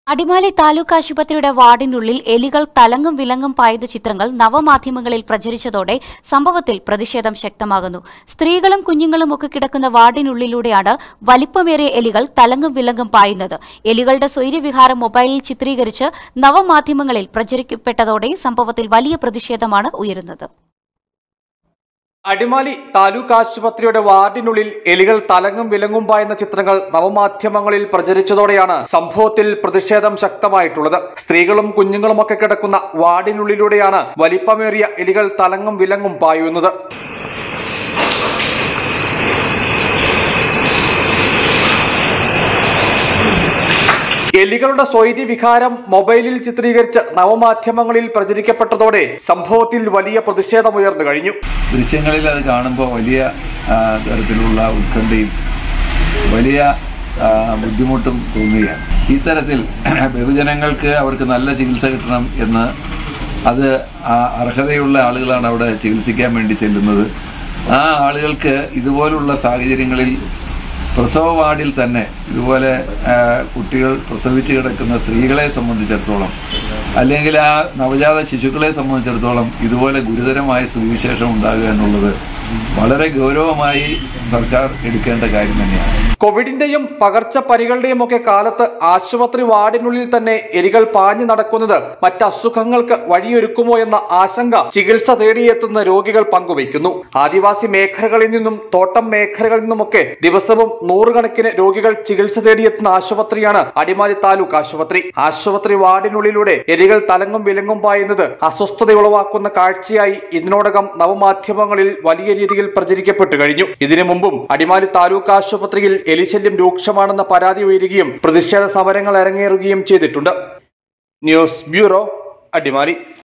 അടിമാലി താലൂക്ക് ആശുപത്രിയുടെ വാർഡിനുള്ളിൽ എലികൾ തലങ്ങും വിലങ്ങും പായുന്ന ചിത്രങ്ങൾ നവമാധ്യമങ്ങളിൽ പ്രചരിച്ചതോടെ സംഭവത്തിൽ പ്രതിഷേധം ശക്തമാകുന്നു സ്ത്രീകളും കുഞ്ഞുങ്ങളും ഒക്കെ കിടക്കുന്ന വാർഡിനുള്ളിലൂടെയാണ് വലിപ്പമേറിയ എലികൾ തലങ്ങും വിലങ്ങും പായുന്നത് എലികളുടെ സ്വൈര്യവിഹാരം മൊബൈലിൽ ചിത്രീകരിച്ച് നവമാധ്യമങ്ങളിൽ പ്രചരിക്കപ്പെട്ടതോടെ സംഭവത്തിൽ വലിയ പ്രതിഷേധമാണ് ഉയരുന്നത് അടിമാലി താലൂക്ക് ആശുപത്രിയുടെ വാർഡിനുള്ളിൽ എലികൾ തലങ്ങും വിലങ്ങും പായുന്ന ചിത്രങ്ങൾ നവമാധ്യമങ്ങളിൽ പ്രചരിച്ചതോടെയാണ് സംഭവത്തിൽ പ്രതിഷേധം ശക്തമായിട്ടുള്ളത് സ്ത്രീകളും കുഞ്ഞുങ്ങളുമൊക്കെ കിടക്കുന്ന വാർഡിനുള്ളിലൂടെയാണ് വലിപ്പമേറിയ എലികൾ തലങ്ങും വിലങ്ങും പായുന്നത് എലികളുടെ സ്വൈര്യ വികാരം മൊബൈലിൽ ചിത്രീകരിച്ച് നവമാധ്യമങ്ങളിൽ പ്രചരിക്കപ്പെട്ടതോടെ സംഭവത്തിൽ വലിയ പ്രതിഷേധമുയർന്നു കഴിഞ്ഞു ദൃശ്യങ്ങളിൽ അത് കാണുമ്പോൾ വലിയ ആ, തരത്തിലുള്ള ഉത്കണ്ഠയും വലിയ ആ, ബുദ്ധിമുട്ടും തോന്നുകയാണ് ഇത്തരത്തിൽ ബഹുജനങ്ങൾക്ക് അവർക്ക് നല്ല ചികിത്സ കിട്ടണം എന്ന് അത് ആ അർഹതയുള്ള ആളുകളാണ് അവിടെ ചികിത്സിക്കാൻ വേണ്ടി ചെല്ലുന്നത് ആ ആളുകൾക്ക് ഇതുപോലുള്ള സാഹചര്യങ്ങളിൽ പ്രസവ വാർഡിൽ തന്നെ ഇതുപോലെ ആ, കുട്ടികൾ പ്രസവിച്ച് കിടക്കുന്ന സ്ത്രീകളെ സംബന്ധിച്ചിടത്തോളം അല്ലെങ്കിൽ ആ നവജാത ശിശുക്കളെ സംബന്ധിച്ചിടത്തോളം ഇതുപോലെ ഗുരുതരമായ സ്ഥിതിവിശേഷം ഉണ്ടാകുക എന്നുള്ളത് വളരെ ഗൗരവമായി സർക്കാർ എടുക്കേണ്ട കാര്യം തന്നെയാണ് കോവിഡിന്റെയും പകർച്ചപ്പനികളുടെയും ഒക്കെ കാലത്ത് ആശുപത്രി വാർഡിനുള്ളിൽ തന്നെ എലികൾ പാഞ്ഞു നടക്കുന്നത് മറ്റ് അസുഖങ്ങൾക്ക് വഴിയൊരുക്കുമോ എന്ന ആശങ്ക ചികിത്സ തേടിയെത്തുന്ന രോഗികൾ പങ്കുവയ്ക്കുന്നു ആദിവാസി മേഖലകളിൽ നിന്നും തോട്ടം മേഖലകളിൽ നിന്നുമൊക്കെ ദിവസവും നൂറുകണക്കിന് രോഗികൾ ചികിത്സ തേടിയെത്തുന്ന ആശുപത്രിയാണ് അടിമാലി താലൂക്ക് ആശുപത്രി ആശുപത്രി വാർഡിനുള്ളിലൂടെ എലികൾ തലങ്ങും വിലങ്ങും പായുന്നത് അസ്വസ്ഥത ഉളവാക്കുന്ന കാഴ്ചയായി ഇതിനോടകം നവമാധ്യമങ്ങളിൽ വലിയ രീതിയിൽ പ്രചരിക്കപ്പെട്ടു കഴിഞ്ഞു ഇതിനു മുമ്പും അടിമാലി താലൂക്ക് ആശുപത്രിയിൽ എലിശല്യം രൂക്ഷമാണെന്ന പരാതി ഉയരുകയും പ്രതിഷേധ സമരങ്ങൾ അരങ്ങേറുകയും ചെയ്തിട്ടുണ്ട് ന്യൂസ് ബ്യൂറോ അടിമാലി